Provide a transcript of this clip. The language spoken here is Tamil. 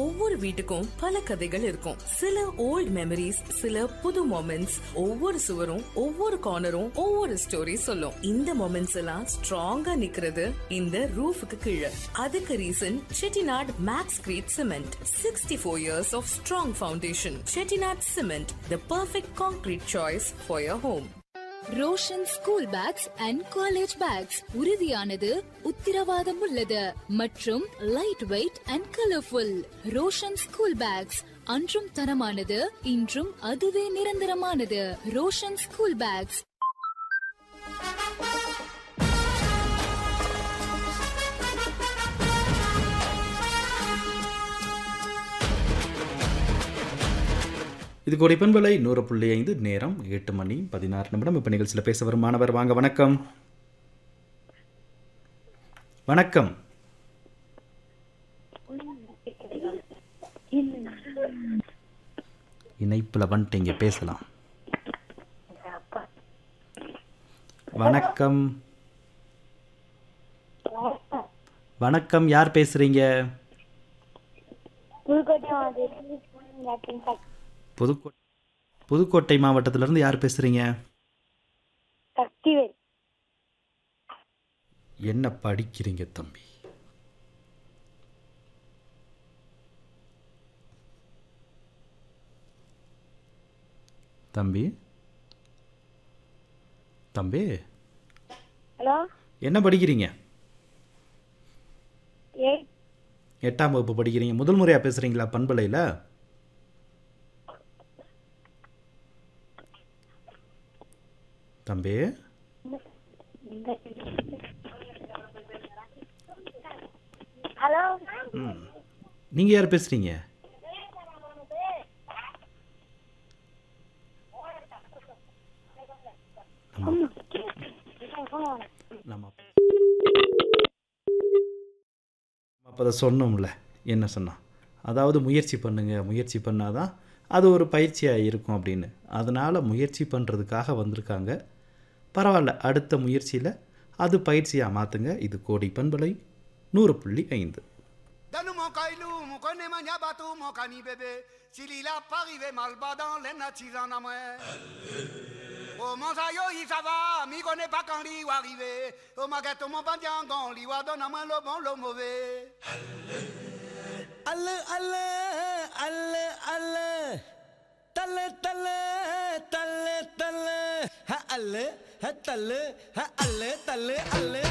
ஒவ்வொரு வீட்டுக்கும் பல கதைகள் இருக்கும் சில ஓல்ட் மெமரிஸ் சில புது மொமெண்ட்ஸ் ஒவ்வொரு சுவரும் ஒவ்வொரு கார்னரும் ஒவ்வொரு ஸ்டோரி சொல்லும் இந்த மொமெண்ட்ஸ் எல்லாம் ஸ்ட்ராங்கா நிக்கிறது இந்த ரூஃபுக்கு கீழே அதுக்கு reason Chettinad maxcrete cement sixty four years of strong foundation Chettinad cement the perfect concrete choice for your home Roshan school bags and college bags உறுதியானது உத்திரவாதம் உள்ளது மற்றும் light weight and colourful Roshan school bags அன்றும் தரமானது இன்றும் அதுவே நிரந்தரமானது ரோஷன் ஸ்கூல் பேக்ஸ் இது கோடி பண்பலை நூறு புள்ளி ஐந்து நேரம் எட்டு மணி பதினாறு நிமிடம் இப்போ நிகழ்ச்சியில் பேச வரும் மாணவர் வாங்க வணக்கம் வணக்கம் இணைப்பில் வந்துட்டீங்க பேசலாம் வணக்கம் வணக்கம் யார் பேசுறீங்க புதுக்கோட்டை மாவட்டத்தில் புதுக்கோ புதுக்கோட்டை மாவட்டத்திலேருந்து யார் பேசுறீங்க சக்திவேல் என்ன படிக்கிறீங்க தம்பி தம்பி தம்பி ஹலோ என்ன படிக்கிறீங்க எயிட் எட்டாம் வகுப்பு படிக்கிறீங்க முதல் முறையாக பேசுகிறீங்களா பண்பலையில் தம்பி ஹலோ ம் நீங்கள் யார் பேசுகிறீங்க நம்ம அப்போ அதை சொன்னோம்ல என்ன சொன்னோம் அதாவது முயற்சி பண்ணுங்க முயற்சி பண்ணாதான் அது ஒரு பயிற்சியாக இருக்கும் அப்படின்னு அதனால் முயற்சி பண்ணுறதுக்காக வந்திருக்காங்க பரவாயில்ல அடுத்த முயற்சியில் அது பயிற்சியாக மாற்றுங்க இது கோடி பண்பலை நூறு புள்ளி ஐந்து Dans mon caillou, mon connaît mon yabatou, mon cani bébé. S'il il a pas arrivé mal bas dans les natis en amoué. Oh mon sayo, il ça va, mi connaît pas quand lui va arriver. Oh ma gâteau, mon bandiangon, lui va donner moi le bon, le mauvais. அல்ல அல்ல அல்ல அல்ல தல்ல தல்ல தல்ல தல்ல ஹ அல்ல ஹ தல்லு ஹ அல்ல தல்லு அல்ல